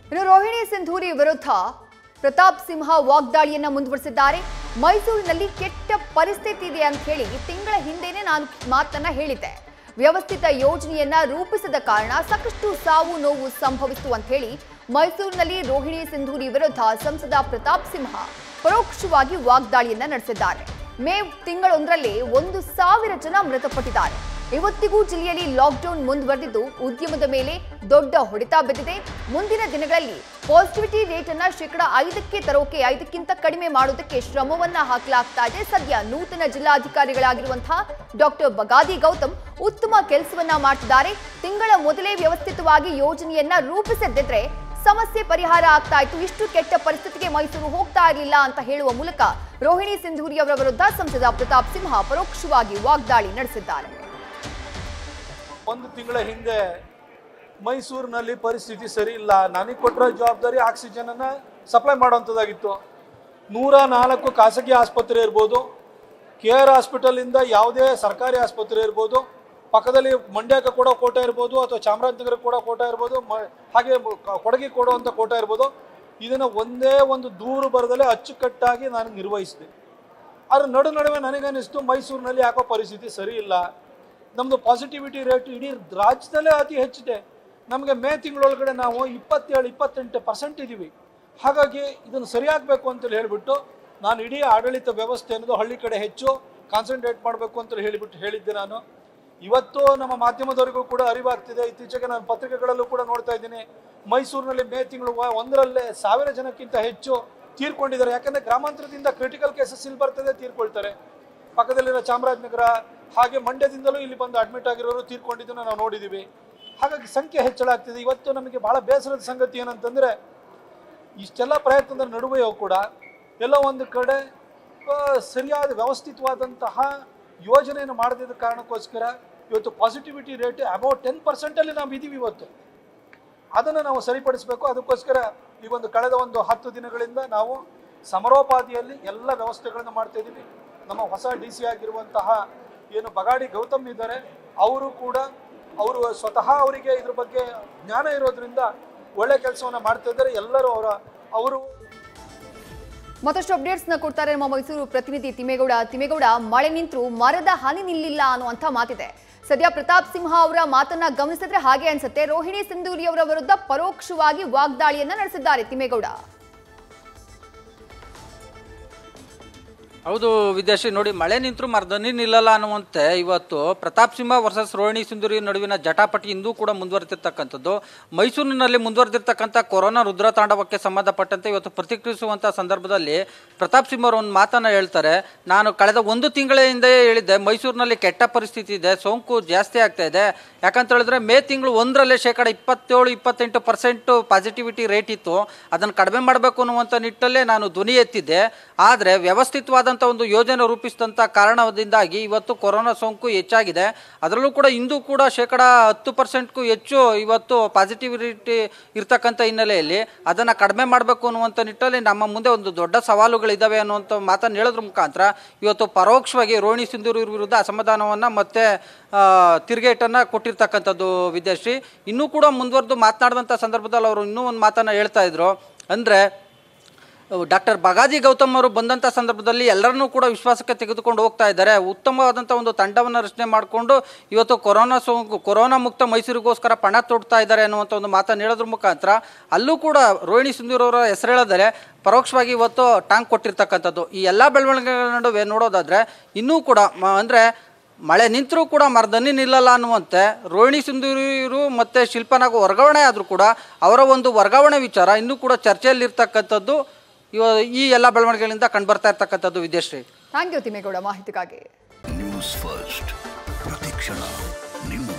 ಇನ್ನು ರೋಹಿಣಿ ಸಿಂಧೂರಿ ವಿರುದ್ಧ ಪ್ರತಾಪ್ ಸಿಂಹ ವಾಗ್ದಾಳಿಯನ್ನ ಮುಂದುವರಿಸಿದ್ದಾರೆ ಮೈಸೂರಿನಲ್ಲಿ ಕೆಟ್ಟ ಪರಿಸ್ಥಿತಿ ಇದೆ ಅಂತ ಹೇಳಿ ತಿಂಗಳ ಹಿಂದೆನೆ ನಾನು ಮಾತನ್ನ ಹೇಳಿದ್ದೆ ವ್ಯವಸ್ಥಿತ ಯೋಜನೆಯನ್ನ ರೂಪಿಸದ ಕಾರಣ ಸಾಕಷ್ಟು ಸಾವು ನೋವು ಸಂಭವಿಸಿತು ಅಂತ ಹೇಳಿ ಮೈಸೂರಿನಲ್ಲಿ ರೋಹಿಣಿ ಸಿಂಧೂರಿ ವಿರುದ್ಧ ಸಂಸದ ಪ್ರತಾಪ್ ಸಿಂಹ ಪರೋಕ್ಷವಾಗಿ ವಾಗ್ದಾಳಿಯನ್ನ ನಡೆಸಿದ್ದಾರೆ ಮೇ ತಿಂಗಳೊಂದರಲ್ಲಿ ಒಂದು ಸಾವಿರ ಜನ ಮೃತಪಟ್ಟಿದ್ದಾರೆ ಇವತ್ತಿಗೂ ಜಿಲ್ಲೆಯಲ್ಲಿ ಲಾಕ್ಡೌನ್ ಮುಂದುವರೆದಿದ್ದು ಉದ್ಯಮದ ಮೇಲೆ ದೊಡ್ಡ ಹೊಡೆತ ಬಿದ್ದಿದೆ ಮುಂದಿನ ದಿನಗಳಲ್ಲಿ ಪಾಸಿಟಿವಿಟಿ ರೇಟ್ ಅನ್ನ ಶೇಕಡ ಐದಕ್ಕೆ ತರೋಕೆ ಐದಕ್ಕಿಂತ ಕಡಿಮೆ ಮಾಡೋದಕ್ಕೆ ಶ್ರಮವನ್ನ ಹಾಕಲಾಗ್ತಾ ಇದೆ ಸದ್ಯ ನೂತನ ಜಿಲ್ಲಾಧಿಕಾರಿಗಳಾಗಿರುವಂತಹ ಡಾಕ್ಟರ್ ಬಗಾದಿ ಗೌತಮ್ ಉತ್ತಮ ಕೆಲಸವನ್ನ ಮಾಡ್ತಿದ್ದಾರೆ ತಿಂಗಳ ಮೊದಲೇ ವ್ಯವಸ್ಥಿತವಾಗಿ ಯೋಜನೆಯನ್ನ ರೂಪಿಸದಿದ್ರೆ ಸಮಸ್ಯೆ ಪರಿಹಾರ ಆಗ್ತಾ ಇತ್ತು ಇಷ್ಟು ಕೆಟ್ಟ ಪರಿಸ್ಥಿತಿಗೆ ಮೈಸೂರು ಹೋಗ್ತಾ ಇರಲಿಲ್ಲ ಅಂತ ಹೇಳುವ ಮೂಲಕ ರೋಹಿಣಿ ಸಿಂಧೂರಿ ಅವರ ವಿರುದ್ಧ ಸಂಸದ ಪ್ರತಾಪ್ ಸಿಂಹ ಪರೋಕ್ಷವಾಗಿ ವಾಗ್ದಾಳಿ ನಡೆಸಿದ್ದಾರೆ ಒಂದು ತಿಂಗಳ ಹಿಂದೆ ಮೈಸೂರಿನಲ್ಲಿ ಪರಿಸ್ಥಿತಿ ಸರಿ ಇಲ್ಲ ನನಗೆ ಕೊಟ್ಟಿರೋ ಜವಾಬ್ದಾರಿ ಆಕ್ಸಿಜನ್ ಅನ್ನ ಸಪ್ಲೈ ಮಾಡುವಂಥದ್ದಾಗಿತ್ತು ನೂರ ನಾಲ್ಕು ಖಾಸಗಿ ಆಸ್ಪತ್ರೆ ಇರ್ಬೋದು ಕೆ ಆರ್ ಹಾಸ್ಪಿಟಲಿಂದ ಯಾವುದೇ ಸರ್ಕಾರಿ ಆಸ್ಪತ್ರೆ ಇರ್ಬೋದು ಪಕ್ಕದಲ್ಲಿ ಮಂಡ್ಯಕ್ಕೆ ಕೊಡೋ ಕೋಟ ಇರ್ಬೋದು ಅಥವಾ ಚಾಮರಾಜನಗರಕ್ಕೆ ಕೊಡೋ ಕೋಟ ಇರ್ಬೋದು ಮ ಹಾಗೆ ಮ- ಕ- ಕೊಡಗಿಗೆ ಕೊಡುವಂಥ ಕೋಟ ಇರ್ಬೋದು ಇದನ್ನು ಒಂದೇ ಒಂದು ದೂರು ಬರದಲ್ಲೇ ಅಚ್ಚುಕಟ್ಟಾಗಿ ನಾನು ನಿರ್ವಹಿಸಿದೆ ಅದ್ರ ನಡು ನಡುವೆ ನನಗನ್ನಿಸ್ತು ಮೈಸೂರಿನಲ್ಲಿ ಯಾಕೋ ಪರಿಸ್ಥಿತಿ ಸರಿ ಇಲ್ಲ ನಮ್ಮದು ಪಾಸಿಟಿವಿಟಿ ರೇಟ್ ಇಡೀ ರಾಜ್ಯದಲ್ಲೇ ಅತಿ ಹೆಚ್ಚಿದೆ ನಮಗೆ ಮೇ ತಿಂಗಳೊಳಗಡೆ ನಾವು ಇಪ್ಪತ್ತೇಳು ಇಪ್ಪತ್ತೆಂಟು ಪರ್ಸೆಂಟ್ ಇದ್ದೀವಿ ಹಾಗಾಗಿ ಇದನ್ನು ಸರಿಯಾಗಬೇಕು ಅಂತೇಳಿ ಹೇಳಿಬಿಟ್ಟು ನಾನು ಇಡೀ ಆಡಳಿತ ವ್ಯವಸ್ಥೆ ಅನ್ನೋದು ಹಳ್ಳಿ ಕಡೆ ಹೆಚ್ಚು ಕಾನ್ಸಂಟ್ರೇಟ್ ಮಾಡಬೇಕು ಅಂತ ಹೇಳಿಬಿಟ್ಟು ಹೇಳಿದ್ದೆ ನಾನು ಇವತ್ತು ನಮ್ಮ ಮಾಧ್ಯಮದವರಿಗೂ ಕೂಡ ಅರಿವಾಗ್ತಿದೆ ಇತ್ತೀಚೆಗೆ ನಾನು ಪತ್ರಿಕೆಗಳಲ್ಲೂ ಕೂಡ ನೋಡ್ತಾ ಇದ್ದೀನಿ ಮೈಸೂರಿನಲ್ಲಿ ಮೇ ತಿಂಗಳು ವ- ಒಂದರಲ್ಲೇ ಸಾವಿರ ಜನಕ್ಕಿಂತ ಹೆಚ್ಚು ತೀರ್ಕೊಂಡಿದ್ದಾರೆ ಯಾಕಂದ್ರೆ ಗ್ರಾಮಾಂತರದಿಂದ ಕ್ರಿಟಿಕಲ್ ಕೇಸಸ್ ಇಲ್ಲಿ ಬರ್ತದೆ ತೀರ್ಕೊಳ್ತಾರೆ ಪಕ್ಕದಲ್ಲಿರೋ ಚಾಮರಾಜನಗರ ಹಾಗೆ ಮಂಡ್ಯದಿಂದಲೂ ಇಲ್ಲಿ ಬಂದು ಅಡ್ಮಿಟ್ ಆಗಿರೋರು ತೀರ್ಕೊಂಡಿದ್ದನ್ನು ನಾವು ನೋಡಿದ್ದೀವಿ ಹಾಗಾಗಿ ಸಂಖ್ಯೆ ಹೆಚ್ಚಳ ಆಗ್ತಿದೆ ಇವತ್ತು ನಮಗೆ ಬಹಳ ಬೇಸರದ ಸಂಗತಿ ಏನಂತಂದರೆ ಇಷ್ಟೆಲ್ಲ ಪ್ರಯತ್ನದ ನಡುವೆಯೂ ಕೂಡ ಎಲ್ಲ ಒಂದು ಕಡೆ ಆ, ಸರಿಯಾದ ವ್ಯವಸ್ಥಿತವಾದಂತಹ ಯೋಜನೆಯನ್ನು ಮಾಡದಿದ್ದ ಕಾರಣಕ್ಕೋಸ್ಕರ ಇವತ್ತು ಪಾಸಿಟಿವಿಟಿ ರೇಟ್ ಅಬೌಟ್ ಟೆನ್ ಪರ್ಸೆಂಟಲ್ಲಿ ನಾವು ಇದ್ದೀವಿ ಇವತ್ತು ಅದನ್ನು ನಾವು ಸರಿಪಡಿಸಬೇಕು ಅದಕ್ಕೋಸ್ಕರ ಈ ಒಂದು ಕಳೆದ ಒಂದು ಹತ್ತು ದಿನಗಳಿಂದ ನಾವು ಸಮರೋಪಾದಿಯಲ್ಲಿ ಎಲ್ಲ ವ್ಯವಸ್ಥೆಗಳನ್ನು ಮಾಡ್ತಾ ಇದ್ದೀವಿ ನಮ್ಮ ಹೊಸ ಡಿ ಸಿ ಆಗಿರುವಂತಹ ಏನು ಬಗಾಡಿ ಗೌತಮ್ ಇದ್ದಾರೆ ಅವರು ಕೂಡ ಅವರು ಸ್ವತಃ ಅವರಿಗೆ ಇದ್ರ ಬಗ್ಗೆ ಜ್ಞಾನ ಇರೋದ್ರಿಂದ ಒಳ್ಳೆ ಕೆಲಸವನ್ನು ಮಾಡ್ತಾ ಇದ್ದಾರೆ ಎಲ್ಲರೂ ಅವರ ಅವರು ಮತ್ತಷ್ಟು ಅಪ್ಡೇಟ್ಸ್ ನ ಕೊಡ್ತಾರೆ ನಮ್ಮ ಮೈಸೂರು ಪ್ರತಿನಿಧಿ ತಿಮ್ಮೇಗೌಡ ತಿಮ್ಮೇಗೌಡ ಮಳೆ ನಿಂತರೂ ಮರದ ಹಾನಿ ನಿಲ್ಲಿಲ್ಲ ಅನ್ನುವಂಥ ಮಾತಿದೆ ಸದ್ಯ ಪ್ರತಾಪ್ ಸಿಂಹ ಅವರ ಮಾತನ್ನ ಗಮನಿಸಿದ್ರೆ ಹಾಗೆ ಅನ್ಸುತ್ತೆ ರೋಹಿಣಿ ಸಿಂಧೂರಿ ಅವರ ವಿರುದ್ಧ ಪರೋಕ್ಷವಾಗಿ ವಾಗ್ದಾಳಿಯನ್ನ ನಡೆಸಿದ್ದಾರೆ ತಿಮ್ಮೇಗೌಡ ಹೌದು ವಿದ್ಯಾಶ್ರೀ ನೋಡಿ ಮಳೆ ನಿಂತರೂ ಮರ್ದನಿ ನಿಲ್ಲಲ್ಲ ಅನ್ನುವಂತೆ ಇವತ್ತು ಪ್ರತಾಪ್ ಸಿಂಹ ವರ್ಸಸ್ ರೋಹಿಣಿ ಸಿಂಧೂರಿ ನಡುವಿನ ಜಟಾಪಟಿ ಇಂದೂ ಕೂಡ ಮುಂದುವರೆದಿರ್ತಕ್ಕಂಥದ್ದು ಮೈಸೂರಿನಲ್ಲಿ ಮುಂದುವರೆದಿರ್ತಕ್ಕಂಥ ಕೊರೋನಾ ರುದ್ರ ತಾಂಡವಕ್ಕೆ ಸಂಬಂಧಪಟ್ಟಂತೆ ಇವತ್ತು ಪ್ರತಿಕ್ರಿಯಿಸುವಂಥ ಸಂದರ್ಭದಲ್ಲಿ ಪ್ರತಾಪ್ ಸಿಂಹ ಅವರು ಒಂದು ಮಾತನ್ನ ಹೇಳ್ತಾರೆ ನಾನು ಕಳೆದ ಒಂದು ತಿಂಗಳ ಹಿಂದೆ ಹೇಳಿದ್ದೆ ಮೈಸೂರಿನಲ್ಲಿ ಕೆಟ್ಟ ಪರಿಸ್ಥಿತಿ ಇದೆ ಸೋಂಕು ಜಾಸ್ತಿ ಆಗ್ತಾ ಇದೆ ಯಾಕಂತ ಹೇಳಿದ್ರೆ ಮೇ ತಿಂಗಳು ಒಂದರಲ್ಲೇ ಶೇಕಡ ಇಪ್ಪತ್ತೇಳು ಇಪ್ಪತ್ತೆಂಟು ಪರ್ಸೆಂಟ್ ಪಾಸಿಟಿವಿಟಿ ರೇಟ್ ಇತ್ತು ಅದನ್ನು ಕಡಿಮೆ ಮಾಡಬೇಕು ಅನ್ನುವಂಥ ನಿಟ್ಟಲ್ಲೇ ನಾನು ಧ್ವನಿ ಎತ್ತಿದ್ದೆ ಆದರೆ ವ್ಯವಸ್ಥಿತವಾದಂಥ ಒಂದು ಯೋಜನೆ ರೂಪಿಸಿದಂಥ ಕಾರಣದಿಂದಾಗಿ ಇವತ್ತು ಕೊರೋನಾ ಸೋಂಕು ಹೆಚ್ಚಾಗಿದೆ ಅದರಲ್ಲೂ ಕೂಡ ಇಂದು ಕೂಡ ಶೇಕಡ ಹತ್ತು ಪರ್ಸೆಂಟ್ಗೂ ಹೆಚ್ಚು ಇವತ್ತು ಪಾಸಿಟಿವಿಟಿ ಇರ್ತಕ್ಕಂಥ ಹಿನ್ನೆಲೆಯಲ್ಲಿ ಅದನ್ನು ಕಡಿಮೆ ಮಾಡಬೇಕು ಅನ್ನುವಂಥ ನಿಟ್ಟಲ್ಲಿ ನಮ್ಮ ಮುಂದೆ ಒಂದು ದೊಡ್ಡ ಸವಾಲುಗಳಿದ್ದಾವೆ ಅನ್ನುವಂಥ ಮಾತನ್ನು ಹೇಳೋದ್ರ ಮುಖಾಂತರ ಇವತ್ತು ಪರೋಕ್ಷವಾಗಿ ರೋಹಿಣಿ ಸಿಂಧೂರಿ ವಿರುದ್ಧ ಅಸಮಾಧಾನವನ್ನು ಮತ್ತೆ ಆ, ತಿರುಗೇಟನ್ನು ಕೊಟ್ಟಿರ್ತಕ್ಕಂಥದ್ದು ವಿದ್ಯಾಶ್ರೀ ಇನ್ನೂ ಕೂಡ ಮುಂದುವರೆದು ಮಾತನಾಡಿದಂಥ ಸಂದರ್ಭದಲ್ಲಿ ಅವರು ಇನ್ನೂ ಒಂದು ಮಾತನ್ನು ಹೇಳ್ತಾ ಇದ್ರು ಅಂದರೆ ಡಾಕ್ಟರ್ ಬಗಾದಿ ಗೌತಮ್ ಅವರು ಬಂದಂಥ ಸಂದರ್ಭದಲ್ಲಿ ಎಲ್ಲರನ್ನೂ ಕೂಡ ವಿಶ್ವಾಸಕ್ಕೆ ತೆಗೆದುಕೊಂಡು ಹೋಗ್ತಾ ಇದ್ದಾರೆ ಉತ್ತಮವಾದಂಥ ಒಂದು ತಂಡವನ್ನು ರಚನೆ ಮಾಡಿಕೊಂಡು ಇವತ್ತು ಕೊರೋನಾ ಸೋಂಕು ಕೊರೋನಾ ಮುಕ್ತ ಮೈಸೂರಿಗೋಸ್ಕರ ಪಣ ತೊಡ್ತಾ ಇದ್ದಾರೆ ಅನ್ನುವಂಥ ಒಂದು ಮಾತನ್ನು ಹೇಳೋದ್ರ ಮುಖಾಂತರ ಅಲ್ಲೂ ಕೂಡ ರೋಹಿಣಿ ಸಿಂಧೂರವರ ಹೆಸರು ಹೇಳಿದರೆ ಪರೋಕ್ಷವಾಗಿ ಇವತ್ತು ಟಾಂಗ್ ಕೊಟ್ಟಿರ್ತಕ್ಕಂಥದ್ದು ಈ ಎಲ್ಲ ಬೆಳವಣಿಗೆಗಳ ನಡುವೆ ನೋಡೋದಾದರೆ ಇನ್ನೂ ಕೂಡ ಮ- ಅಂದರೆ ಮಳೆ ನಿಂತರೂ ಕೂಡ ಮರದನ್ನಿ ನಿಲ್ಲಲ್ಲ ಅನ್ನುವಂತೆ ರೋಹಿಣಿ ಸಿಂಧೂರಿಯರು ಮತ್ತು ಶಿಲ್ಪನಾಗ ವರ್ಗಾವಣೆ ಆದರೂ ಕೂಡ ಅವರ ಒಂದು ವರ್ಗಾವಣೆ ವಿಚಾರ ಇನ್ನೂ ಕೂಡ ಚರ್ಚೆಯಲ್ಲಿರ್ತಕ್ಕಂಥದ್ದು ಇವ ಈ ಎಲ್ಲ ಬೆಳವಣಿಗೆಗಳಿಂದ ಕಂಡುಬರ್ತಾ ಇರ್ತಕ್ಕಂಥದ್ದು ವಿದ್ಯಾಶ್ರೀ ಥ್ಯಾಂಕ್ ಯು ತಿಮ್ಮೇಗೌಡ ಮಾಹಿತಿಗಾಗಿ ನ್ಯೂಸ್ ಫಸ್ಟ್ ಪ್ರತಿಕ್ಷಣ ನಿಮ್ಮ